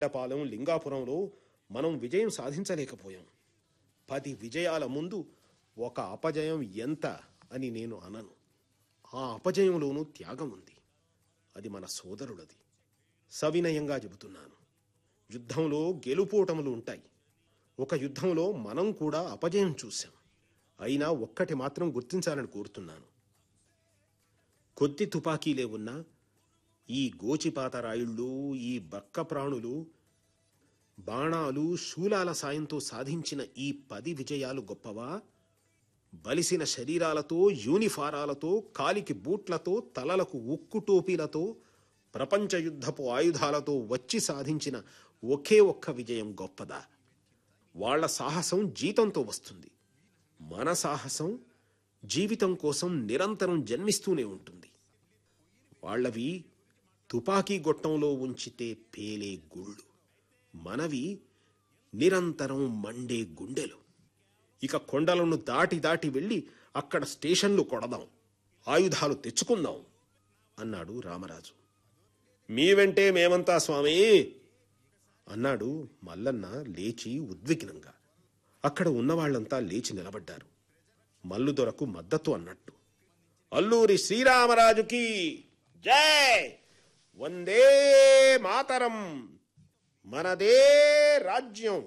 పాలెం లింగాపురంలో మనం విజయం సాధించలేకపోయాం పది విజయాల ముందు ఒక అపజయం ఎంత అని నేను అనను ఆ అపజయంలోనూ త్యాగం ఉంది అది మన సోదరులది సవినయంగా చెబుతున్నాను యుద్ధంలో గెలుపోటములు ఉంటాయి ఒక యుద్ధంలో మనం కూడా అపజయం చూశాం అయినా ఒక్కటి మాత్రం గుర్తించాలని కోరుతున్నాను కొద్ది తుపాకీలే ఉన్నా ఈ గోచిపాత రాయుళ్ళు ఈ బక్క ప్రాణులు బాణాలు శూలాల సాయంతో సాధించిన ఈ పది విజయాలు గొప్పవా బలిసిన శరీరాలతో యూనిఫారాలతో కాలికి బూట్లతో తలలకు ఉక్కు టోపీలతో ప్రపంచ యుద్ధపు ఆయుధాలతో వచ్చి సాధించిన ఒకే ఒక్క విజయం గొప్పదా వాళ్ళ సాహసం జీతంతో వస్తుంది మన సాహసం జీవితం కోసం నిరంతరం జన్మిస్తూనే ఉంటుంది వాళ్ళవి తుపాకీ గొట్టంలో ఉంచితే పేలే గుళ్ళు మనవి నిరంతరం మండే గుండెలు ఇక కొండలను దాటి దాటి వెళ్ళి అక్కడ స్టేషన్లు కొడదాం ఆయుధాలు తెచ్చుకుందాం అన్నాడు రామరాజు మీ వెంటే మేమంతా స్వామి అన్నాడు మల్లన్న లేచి ఉద్విగ్నంగా అక్కడ ఉన్నవాళ్లంతా లేచి నిలబడ్డారు మల్లుదొరకు మద్దతు అన్నట్టు అల్లూరి శ్రీరామరాజుకి జై వందే మాతరం మనదే రాజ్యం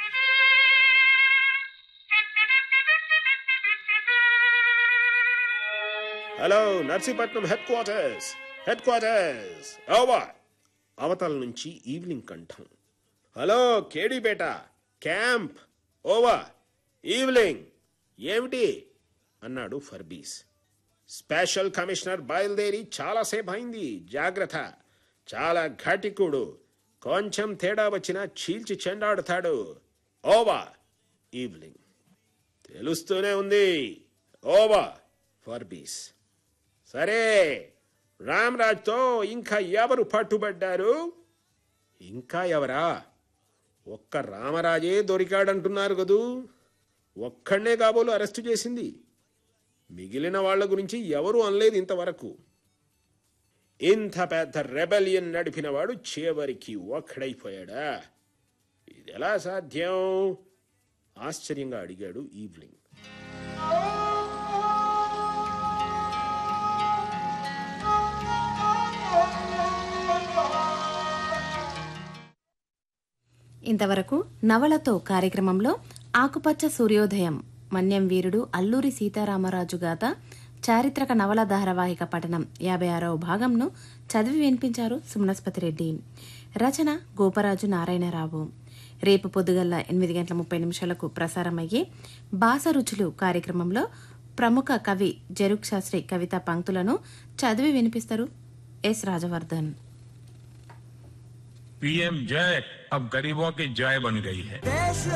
hello Narsipatnam headquarters headquarters over అవతల నుంచి ఈవినింగ్ కంఠం hello Kedipeta camp over evening ఏమిటి అన్నాడు ఫర్బీస్ స్పెషల్ కమిషనర్ బయలుదేరి చాలాసేపు అయింది జాగ్రత్త చాలా ఘటికుడు కొంచెం తేడా వచ్చినా చీల్చి చెండాడుతాడు ఓవా ఈవినింగ్ తెలుస్తూనే ఉంది ఓవా ఫర్బీస్ సరే రామ్రాజ్తో ఇంకా ఎవరు పట్టుబడ్డారు ఇంకా ఎవరా ఒక్క రామరాజే దొరికాడంటున్నారు కదూ ఒక్కడనే కాబోలు అరెస్టు చేసింది మిగిలిన వాళ్ళ గురించి ఎవరూ అనలేదు ఇంతవరకు ఇంత పెద్ద రెబలియన్ నడిపినవాడు చివరికి ఒక్కడైపోయాడా ఇది ఎలా సాధ్యం ఆశ్చర్యంగా అడిగాడు ఈవ్లింగ్ ఇంతవరకు నవలతో కార్యక్రమంలో ఆకుపచ్చ సూర్యోదయం మన్యం వీరుడు అల్లూరి సీతారామరాజు గాథ చారిత్రక నవల ధారావాహిక పఠనం యాభై ఆరవ భాగంను చదివి వినిపించారు సుమనస్పతి రెడ్డి రచన గోపరాజు నారాయణరావు రేపు పొద్దుగల్ల ఎనిమిది గంటల ముప్పై నిమిషాలకు ప్రసారమయ్యే బాస రుచులు కార్యక్రమంలో ప్రముఖ కవి జరుక్ శాస్త్రి కవిత పంక్తులను చదివి వినిపిస్తారు ఎస్ రాజవర్ధన్ पीएम जय अब गरीबों की जय बन गई है देश